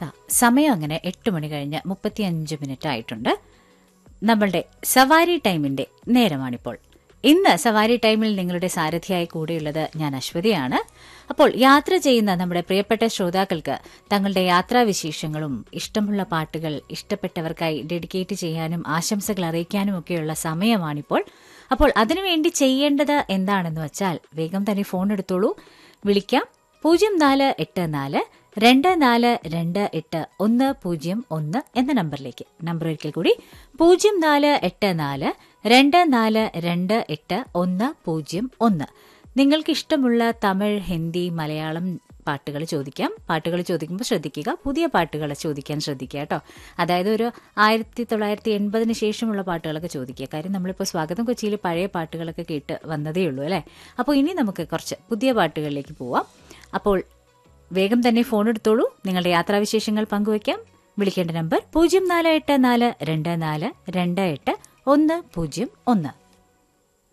ദാ, സമയം അങ്ങനെ എട്ട് മണി കഴിഞ്ഞ് മുപ്പത്തിയഞ്ച് മിനിറ്റ് ആയിട്ടുണ്ട് നമ്മളുടെ സവാരി ടൈമിന്റെ നേരമാണിപ്പോൾ ഇന്ന് സവാരി ടൈമിൽ നിങ്ങളുടെ സാരഥിയായി കൂടെയുള്ളത് ഞാൻ അശ്വതിയാണ് അപ്പോൾ യാത്ര ചെയ്യുന്ന നമ്മുടെ പ്രിയപ്പെട്ട ശ്രോതാക്കൾക്ക് തങ്ങളുടെ യാത്രാവിശേഷങ്ങളും ഇഷ്ടമുള്ള പാട്ടുകൾ ഇഷ്ടപ്പെട്ടവർക്കായി ഡെഡിക്കേറ്റ് ചെയ്യാനും ആശംസകൾ അറിയിക്കാനും ഒക്കെയുള്ള സമയമാണിപ്പോൾ അപ്പോൾ അതിനുവേണ്ടി ചെയ്യേണ്ടത് എന്താണെന്ന് വച്ചാൽ വേഗം തന്നെ ഫോൺ എടുത്തോളൂ വിളിക്കാം പൂജ്യം നാല് എട്ട് നാല് രണ്ട് നാല് രണ്ട് എട്ട് ഒന്ന് പൂജ്യം ഒന്ന് എന്ന നമ്പറിലേക്ക് നമ്പർ ഒരിക്കൽ കൂടി പൂജ്യം നാല് എട്ട് നാല് രണ്ട് നാല് രണ്ട് എട്ട് ഒന്ന് പൂജ്യം ഒന്ന് നിങ്ങൾക്ക് ഇഷ്ടമുള്ള തമിഴ് ഹിന്ദി മലയാളം പാട്ടുകൾ ചോദിക്കാം പാട്ടുകൾ ചോദിക്കുമ്പോൾ ശ്രദ്ധിക്കുക പുതിയ പാട്ടുകൾ ചോദിക്കാൻ ശ്രദ്ധിക്കുക കേട്ടോ അതായത് ഒരു ആയിരത്തി തൊള്ളായിരത്തി എൺപതിന് ശേഷമുള്ള പാട്ടുകളൊക്കെ ചോദിക്കുക കാര്യം നമ്മളിപ്പോൾ സ്വാഗതം കൊച്ചിയിൽ പഴയ പാട്ടുകളൊക്കെ കേട്ട് വന്നതേ ഉള്ളൂ അല്ലേ അപ്പോൾ ഇനി നമുക്ക് കുറച്ച് പുതിയ പാട്ടുകളിലേക്ക് പോവാം അപ്പോൾ വേഗം തന്നെ ഫോൺ എടുത്തോളൂ നിങ്ങളുടെ യാത്രാവിശേഷങ്ങൾ പങ്കുവയ്ക്കാം വിളിക്കേണ്ട നമ്പർ പൂജ്യം നാല് എട്ട് നാല് രണ്ട് നാല് രണ്ട് എട്ട് ഒന്ന് പൂജ്യം ഒന്ന്